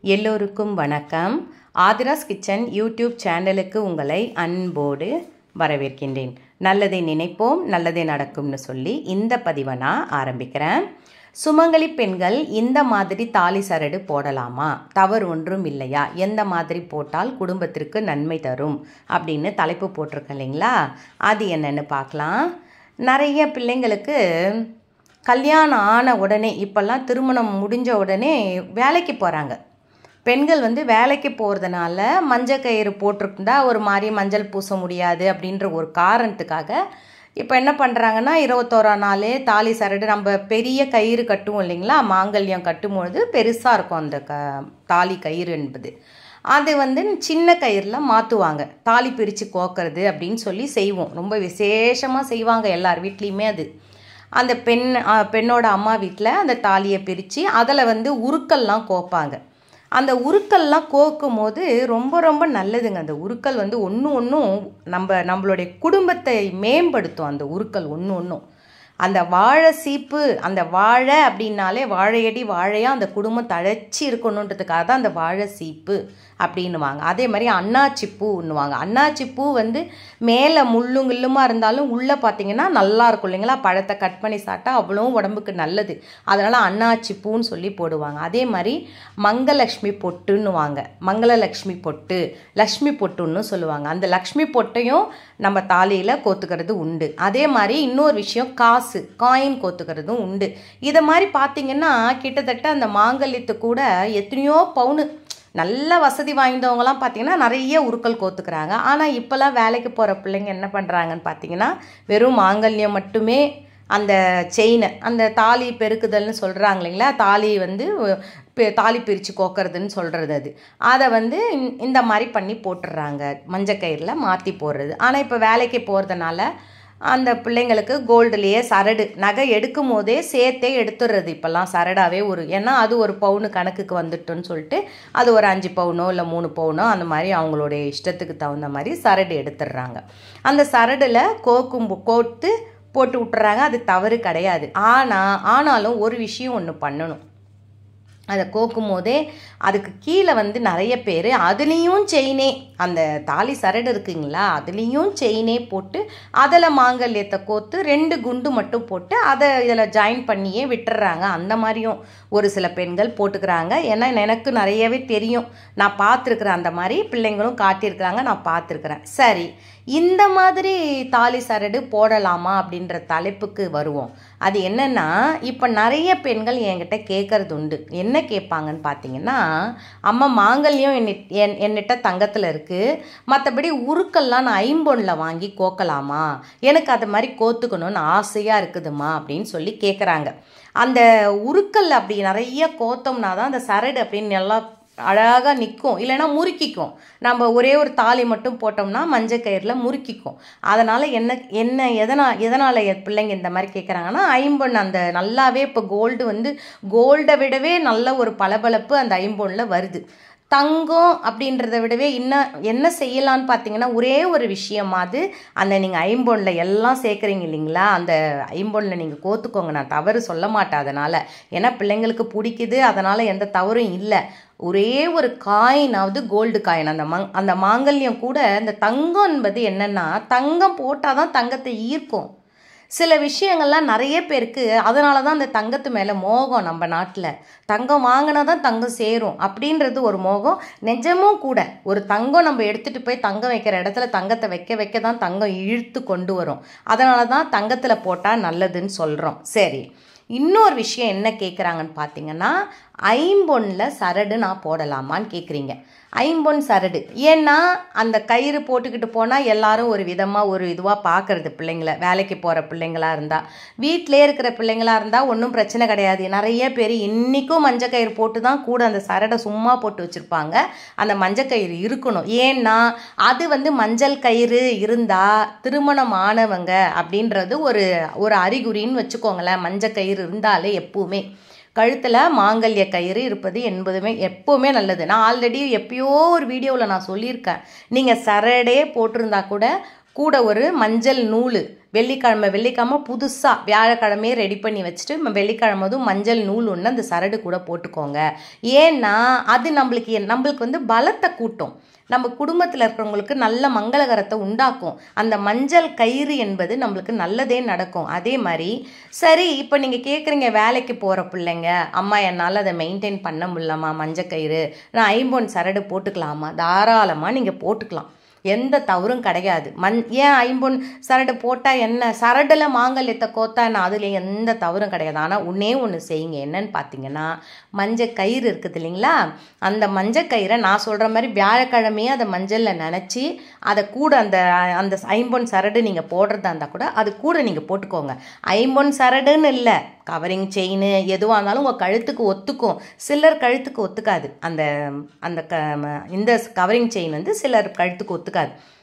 எல்லோருக்கும் வணக்கம் Aadhira's kitchen YouTube சேனலுக்கு உங்களை அன்போடு வரவேற்கின்றேன் நல்லதை நினைப்போம் நல்லதே நடக்கும்னு சொல்லி இந்த பதிவை நான் ஆரம்பிக்கிறேன் சுமங்கலி பெண்கள் இந்த மாதிரி தாலி சரடு போடலாமா தவறு ஒன்றும் இல்லையா எந்த மாதிரி போட்டால் குடும்பத்திற்கு நன்மை தரும் அப்படின்னு தலைப்பு போட்டிருக்கேன் இல்லைங்களா அது என்னன்னு பார்க்கலாம் நிறைய பிள்ளைங்களுக்கு கல்யாணம் ஆன உடனே இப்போல்லாம் திருமணம் முடிஞ்ச உடனே வேலைக்கு போகிறாங்க பெண்கள் வந்து வேலைக்கு போகிறதுனால மஞ்சள் கயிறு போட்டிருந்தா ஒரு மாதிரி மஞ்சள் பூச முடியாது அப்படின்ற ஒரு காரணத்துக்காக இப்போ என்ன பண்ணுறாங்கன்னா இருபத்தோராம் நாளே தாலி சரடு நம்ம பெரிய கயிறு கட்டுவோம் இல்லைங்களா மாங்கல்யம் கட்டும்பொழுது பெருசாக இருக்கும் அந்த க தாலி கயிறு என்பது அது வந்து சின்ன கயிறில் மாற்றுவாங்க தாலி பிரித்து கோக்கிறது அப்படின்னு சொல்லி செய்வோம் ரொம்ப விசேஷமாக செய்வாங்க எல்லார் வீட்லேயுமே அது அந்த பெண் பெண்ணோட அம்மா வீட்டில் அந்த தாலியை பிரித்து அதில் வந்து உருக்கள்லாம் கோப்பாங்க அந்த உருக்கள்லாம் கோக்கும் போது ரொம்ப ரொம்ப நல்லதுங்க அந்த உருக்கள் வந்து ஒன்று ஒன்றும் நம்ம நம்மளுடைய குடும்பத்தை மேம்படுத்தும் அந்த உருக்கள் ஒன்று ஒன்றும் அந்த வாழை சீப்பு அந்த வாழை அப்படின்னாலே வாழையடி வாழையாக அந்த குடும்பம் தழைச்சி இருக்கணுன்றதுக்காக தான் அந்த வாழை சீப்பு அப்படின்னுவாங்க அதே மாதிரி அன்னாச்சி பூன்னுவாங்க அன்னாச்சி பூ வந்து மேலே முள்ளும் கில்லுமா இருந்தாலும் உள்ளே பார்த்தீங்கன்னா நல்லா இருக்கும் இல்லைங்களா பழத்தை கட் பண்ணி சாப்பிட்டா அவ்வளோ உடம்புக்கு நல்லது அதனால் அன்னாச்சி பூன்னு சொல்லி போடுவாங்க அதே மாதிரி மங்கலக்ஷ்மி பொட்டுன்னுவாங்க மங்களலக்ஷ்மி பொட்டு லக்ஷ்மி பொட்டுன்னு சொல்லுவாங்க அந்த லக்ஷ்மி பொட்டையும் நம்ம தாலியில் கோத்துக்கிறது உண்டு அதே மாதிரி இன்னொரு விஷயம் காசு காயின் கோத்துக்கிறதும் உண்டு இதை மாதிரி பார்த்தீங்கன்னா கிட்டத்தட்ட அந்த மாங்கல்யத்து கூட எத்தனையோ பவுனு நல்ல வசதி வாய்ந்தவங்களாம் பார்த்தீங்கன்னா நிறைய உருக்கள் கோத்துக்கிறாங்க ஆனால் இப்போல்லாம் வேலைக்கு போகிற பிள்ளைங்க என்ன பண்ணுறாங்கன்னு பார்த்தீங்கன்னா வெறும் மாங்கல்யம் மட்டுமே அந்த செயினை அந்த தாலி பெருக்குதல்னு சொல்கிறாங்க இல்லைங்களா தாலி வந்து தாலி பிரித்து கோக்கிறதுன்னு சொல்கிறது அது அதை வந்து இந்த மாதிரி பண்ணி போட்டுடுறாங்க மஞ்சக்கயிறில் மாற்றி போடுறது ஆனால் இப்போ வேலைக்கு போகிறதுனால அந்த பிள்ளைங்களுக்கு கோல்டுலேயே சரடு நகை எடுக்கும் போதே சேர்த்தே எடுத்துடுறது இப்போல்லாம் சரடாகவே ஒரு ஏன்னா அது ஒரு பவுனு கணக்குக்கு வந்துட்டோன்னு சொல்லிட்டு அது ஒரு அஞ்சு பவுனோ இல்லை மூணு பவுனோ அந்த மாதிரி அவங்களுடைய இஷ்டத்துக்கு தகுந்த மாதிரி சரடு எடுத்துடுறாங்க அந்த சரடில் கோக்கும் கோத்து போட்டு விட்டுறாங்க அது தவறு கிடையாது ஆனால் ஆனாலும் ஒரு விஷயம் ஒன்று பண்ணணும் அதை கோக்கும் போதே அதுக்கு கீழே வந்து நிறைய பேர் அதுலேயும் செயினே அந்த தாலி சரடு இருக்குங்களா அதுலேயும் செயினே போட்டு அதில் மாங்கல்யத்தை கோத்து ரெண்டு குண்டு மட்டும் போட்டு அதை இதில் ஜாயின் பண்ணியே விட்டுறாங்க அந்த மாதிரியும் ஒரு சில பெண்கள் போட்டுக்கிறாங்க ஏன்னா எனக்கு நிறையவே தெரியும் நான் பார்த்துருக்குறேன் அந்த மாதிரி பிள்ளைங்களும் காட்டியிருக்கிறாங்க நான் பார்த்துருக்குறேன் சரி இந்த மாதிரி தாலி சரடு போடலாமா அப்படின்ற தலைப்புக்கு வருவோம் அது என்னென்னா இப்போ நிறைய பெண்கள் என்கிட்ட கேட்குறது உண்டு என்ன கேட்பாங்கன்னு பார்த்தீங்கன்னா அம்மா மாங்கல்யம் என் என்னிட்ட தங்கத்தில் இருக்குது மற்றபடி உருக்கெல்லாம் நான் ஐம்பொன்னில் வாங்கி கோக்கலாமா எனக்கு அது மாதிரி கோத்துக்கணும்னு ஆசையாக இருக்குதுமா அப்படின்னு சொல்லி கேட்குறாங்க அந்த உருக்கல் அப்படி நிறைய கோத்தோம்னா தான் அந்த சரடு அப்படின்னு நல்லா அழகாக நிற்கும் இல்லைன்னா முறுக்கிக்கும் நம்ம ஒரே ஒரு தாலி மட்டும் போட்டோம்னா மஞ்சள் கயிறில் முறுக்கிக்கும் அதனால் என்ன என்ன எதனால் எதனால் பிள்ளைங்க இந்த மாதிரி கேட்குறாங்கன்னா ஐம்பொன் அந்த நல்லாவே இப்போ கோல்டு வந்து கோல்டை விடவே நல்ல ஒரு பளபளப்பு அந்த ஐம்பொன்னில் வருது தங்கம் அப்படின்றத விடவே இன்னும் என்ன செய்யலான்னு பார்த்தீங்கன்னா ஒரே ஒரு விஷயமாவது அந்த நீங்கள் ஐம்பொன்னில் எல்லாம் சேர்க்குறீங்க இல்லைங்களா அந்த ஐம்பொன்னில் நீங்கள் கோத்துக்கோங்க நான் தவறு சொல்ல மாட்டேன் அதனால் ஏன்னா பிள்ளைங்களுக்கு பிடிக்குது அதனால் எந்த தவறும் இல்லை ஒரே ஒரு காயினாவது கோல்டு காயின் அந்த மங் அந்த மாங்கல்யம் கூட இந்த தங்கம் என்பது என்னென்னா தங்கம் போட்டால் தான் தங்கத்தை ஈர்க்கும் சில விஷயங்கள்லாம் நிறைய பேருக்கு அதனால தான் அந்த தங்கத்து மேலே மோகம் நம்ம நாட்டில் தங்கம் வாங்கினா தான் தங்கம் சேரும் அப்படின்றது ஒரு மோகம் நிஜமும் கூட ஒரு தங்கம் நம்ம எடுத்துகிட்டு போய் தங்கம் வைக்கிற இடத்துல தங்கத்தை வைக்க வைக்க தான் தங்கம் இழுத்து கொண்டு வரும் அதனால தான் தங்கத்தில் போட்டால் நல்லதுன்னு சொல்கிறோம் சரி இன்னொரு விஷயம் என்ன கேட்குறாங்கன்னு பார்த்தீங்கன்னா ஐம்பொன்னில் சரடு நான் போடலாமான்னு கேட்குறீங்க ஐம்பொன் சரடு ஏன்னா அந்த கயிறு போட்டுக்கிட்டு போனால் எல்லாரும் ஒரு விதமாக ஒரு இதுவாக பார்க்குறது பிள்ளைங்கள வேலைக்கு போகிற பிள்ளைங்களா இருந்தால் வீட்டிலே இருக்கிற பிள்ளைங்களா இருந்தால் ஒன்றும் பிரச்சனை கிடையாது நிறைய பேர் இன்றைக்கும் மஞ்சள் கயிறு போட்டு தான் கூட அந்த சரடை சும்மா போட்டு வச்சுருப்பாங்க அந்த மஞ்சள் கயிறு இருக்கணும் ஏன்னா அது வந்து மஞ்சள் கயிறு இருந்தால் திருமணம் ஆனவங்க அப்படின்றது ஒரு ஒரு அறிகுறின்னு வச்சுக்கோங்களேன் மஞ்சள் கயிறு இருந்தாலே எப்பவுமே கழுத்தில் மாங்கல்ய கயிறு இருப்பது என்பதுமே எப்போவுமே நல்லது நான் ஆல்ரெடி எப்பயோ ஒரு வீடியோவில் நான் சொல்லியிருக்கேன் நீங்கள் சரடே போட்டிருந்தா கூட கூட ஒரு மஞ்சள் நூல் வெள்ளிக்கிழமை வெள்ளிக்கிழமை புதுசாக வியாழக்கிழமையே ரெடி பண்ணி வச்சுட்டு ம- வெள்ளிக்கிழமதும் மஞ்சள் நூல் ஒன்று அந்த சரடு கூட போட்டுக்கோங்க ஏன்னா அது நம்மளுக்கு என்- நம்மளுக்கு வந்து பலத்தை கூட்டும் நம்ம குடும்பத்தில் இருக்கிறவங்களுக்கு நல்ல மங்களகரத்தை உண்டாக்கும் அந்த மஞ்சள் கயிறு என்பது நம்மளுக்கு நல்லதே நடக்கும் அதே மாதிரி சரி இப்போ நீங்கள் கேட்குறீங்க வேலைக்கு போகிற பிள்ளைங்க அம்மா என்னால் அதை மெயின்டைன் பண்ண முடியலம்மா மஞ்சள் கயிறு நான் ஐம்பொன் சரடு போட்டுக்கலாமா தாராளமாக நீங்கள் போட்டுக்கலாம் எந்த தவறும் கிடையாது மண் ஏன் ஐம்பொன் சரடு போட்டால் என்ன சரடில் மாங்கல்யத்தை கோத்தா என்ன அதில் எந்த தவறும் கிடையாது ஆனால் ஒன்றே ஒன்று செய்யுங்க என்னன்னு பார்த்தீங்கன்னா மஞ்சள் கயிறு இருக்குது இல்லைங்களா அந்த மஞ்சள் கயிறை நான் சொல்கிற மாதிரி வியாழக்கிழமையே அதை மஞ்சளில் நனைச்சி அதை கூட அந்த அந்த ஐம்பொன் சரடு நீங்கள் போடுறதா இருந்தால் கூட அது கூட நீங்கள் போட்டுக்கோங்க ஐம்பொன் சரடுன்னு இல்லை கவரிங் செயின் எதுவாக இருந்தாலும் உங்கள் கழுத்துக்கு ஒத்துக்கும் சிலர் கழுத்துக்கு ஒத்துக்காது அந்த அந்த க ம- இந்த கவரிங் செயின் வந்து சிலர் கழுத்துக்கு ஒத்துக்காது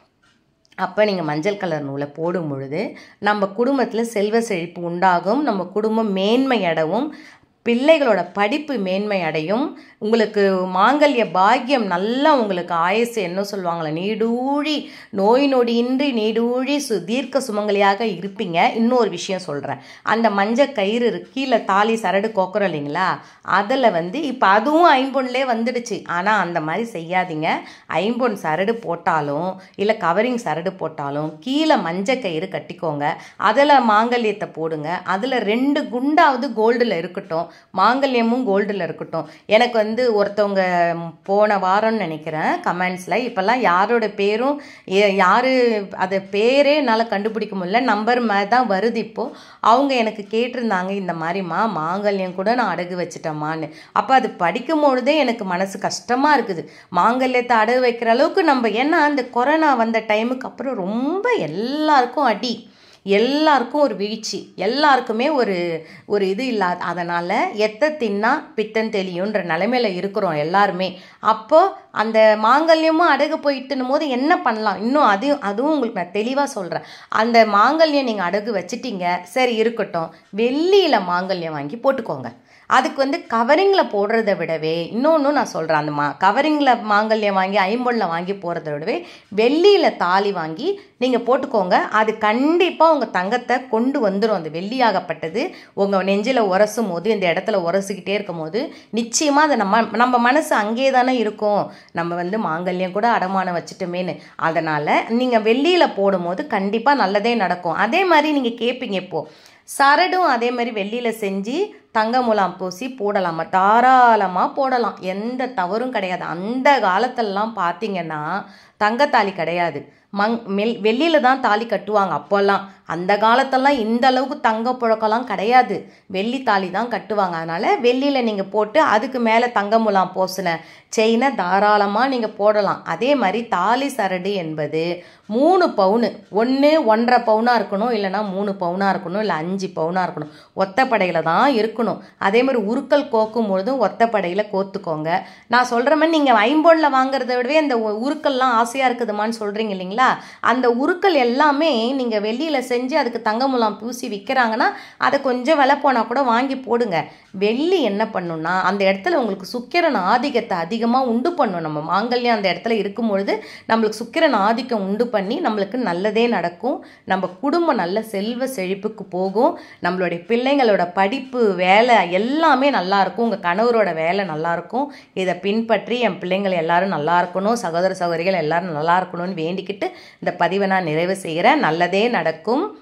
அப்போ நீங்கள் மஞ்சள் கலர் நூலை போடும் பொழுது நம்ம குடும்பத்தில் செல்வ செழிப்பு உண்டாகும் நம்ம குடும்பம் மேன்மை அடவும் பிள்ளைகளோட படிப்பு மேன்மை அடையும் உங்களுக்கு மாங்கல்ய பாக்கியம் நல்லா உங்களுக்கு ஆயுசு என்ன சொல்லுவாங்களே நீடூழி நோய் நொடியின்றி நீடூழி சு தீர்க்க சுமங்கலியாக இருப்பீங்க இன்னொரு விஷயம் சொல்கிறேன் அந்த மஞ்சள் கயிறு இருக்கு கீழே தாலி சரடு கோக்குறோம் இல்லைங்களா அதில் வந்து இப்போ அதுவும் ஐம்பொன்லே வந்துடுச்சு ஆனால் அந்த மாதிரி செய்யாதீங்க ஐம்பொன் சரடு போட்டாலும் இல்லை கவரிங் சரடு போட்டாலும் கீழே மஞ்சள் கயிறு கட்டிக்கோங்க அதில் மாங்கல்யத்தை போடுங்க அதில் ரெண்டு குண்டாவது கோல்டில் இருக்கட்டும் மாங்கல்யமும் கோல்டில் இருக்கட்டும் எனக்கு வந்து ஒருத்தவங்க ம், போன வாரம்னு நினைக்கிறேன் கமெண்ட்ஸில் இப்போல்லாம் யாரோட பேரும் ஏ- யாரு அது பேரே என்னால் கண்டுபிடிக்க முடியல நம்பர் மாதிரி தான் வருது இப்போது அவங்க எனக்கு கேட்டிருந்தாங்க இந்த மாதிரிம்மா மாங்கல்யம் கூட நான் அடகு வச்சிட்டேம்மான்னு அப்போ அது படிக்கும் பொழுதே எனக்கு மனசு கஷ்டமாக இருக்குது மாங்கல்யத்தை அடகு வைக்கிற அளவுக்கு நம்ம ஏன்னா அந்த கொரோனா வந்த டைமுக்கு அப்புறம் ரொம்ப எல்லாருக்கும் அடி எல்லாருக்கும் ஒரு வீழ்ச்சி எல்லாருக்குமே ஒரு ஒரு இது இல்லாத அதனால் எத்தை தின்னா பித்தன் தெளியுன்ற நிலைமையில இருக்கிறோம் எல்லாருமே அப்போ அந்த மாங்கல்யமும் அடகு போயிட்டுனும் போது என்ன பண்ணலாம் இன்னும் அதையும் அதுவும் உங்களுக்கு நான் தெளிவாக சொல்கிறேன் அந்த மாங்கல்யம் நீங்கள் அடகு வச்சிட்டீங்க சரி இருக்கட்டும் வெள்ளியில் மாங்கல்யம் வாங்கி போட்டுக்கோங்க அதுக்கு வந்து கவரிங்கில் போடுறத விடவே இன்னொன்று நான் சொல்கிறேன் அந்த மா கவரிங்கில் மாங்கல்யம் வாங்கி ஐம்பொன்னில் வாங்கி போகிறத விடவே வெள்ளியில் தாலி வாங்கி நீங்கள் போட்டுக்கோங்க அது கண்டிப்பாக உங்கள் தங்கத்தை கொண்டு வந்துடும் அந்த வெள்ளியாகப்பட்டது உங்கள் நெஞ்சில் உரசும் போது இந்த இடத்துல உரசிக்கிட்டே இருக்கும் போது நிச்சயமாக அதை நம்ம நம்ம மனசு அங்கே தானே இருக்கும் நம்ம வந்து மாங்கல்யம் கூட அடமானம் வச்சுட்டோமேன்னு அதனால் நீங்கள் வெள்ளியில் போடும்போது கண்டிப்பாக நல்லதே நடக்கும் அதே மாதிரி நீங்கள் கேட்பீங்க இப்போது சரடும் அதே மாதிரி வெள்ளியில் செஞ்சு தங்க முலாம் பூசி போடலாமா தாராளமாக போடலாம் எந்த தவறும் கிடையாது அந்த காலத்திலலாம் பார்த்தீங்கன்னா தங்கத்தாலி கிடையாது மங் மெல் வெள்ளியில் தான் தாலி கட்டுவாங்க அப்போல்லாம் அந்த காலத்தெல்லாம் இந்த அளவுக்கு தங்க புழக்கம்லாம் கிடையாது வெள்ளி தாலி தான் கட்டுவாங்க அதனால் வெள்ளியில் நீங்கள் போட்டு அதுக்கு மேலே தங்க முலாம் போசின செயினை தாராளமாக நீங்கள் போடலாம் அதே மாதிரி தாலி சரடு என்பது மூணு பவுனு ஒன்று ஒன்றரை பவுனாக இருக்கணும் இல்லைன்னா மூணு பவுனாக இருக்கணும் இல்லை அஞ்சு பவுனாக இருக்கணும் ஒத்தப்படையில் தான் இருக்கணும் அதே மாதிரி உருக்கல் கோக்கும் பொழுதும் ஒத்தப்படையில் கோத்துக்கோங்க நான் சொல்கிற மாதிரி நீங்கள் ஐம்பொன்னில் வாங்குறத விடவே அந்த உ- உருக்கள்லாம் ஆசையாக இருக்குதுமான்னு சொல்கிறீங்க இல்லைங்களா அந்த உருக்கள் எல்லாமே நீங்கள் வெள்ளியில் செஞ்சு அதுக்கு தங்க முலாம் பூசி விற்கிறாங்கன்னா அதை கொஞ்சம் விலை போனால் கூட வாங்கி போடுங்க வெள்ளி என்ன பண்ணுன்னா அந்த இடத்துல உங்களுக்கு சுக்கிரன் ஆதிக்கத்தை அதிகமாக உண்டு பண்ணும் நம்ம மாங்கல்யம் அந்த இடத்துல இருக்கும் பொழுது நம்மளுக்கு சுக்கிரன் ஆதிக்கம் உண்டு பண்ணி நம்மளுக்கு நல்லதே நடக்கும் நம்ம குடும்பம் நல்ல செல்வ செழிப்புக்கு போகும் நம்மளுடைய பிள்ளைங்களோட படிப்பு வேலை எல்லாமே நல்லா இருக்கும் உங்கள் கணவரோட வேலை நல்லா இருக்கும் இதை பின்பற்றி என் பிள்ளைங்கள் எல்லாரும் நல்லா இருக்கணும் சகோதர சகோதரிகள் எல்லாரும் நல்லா இருக்கணும்னு வேண்டிக்கிட்டு இந்த பதிவை நான் நிறைவு செய்கிறேன் நல்லதே நடக்கும்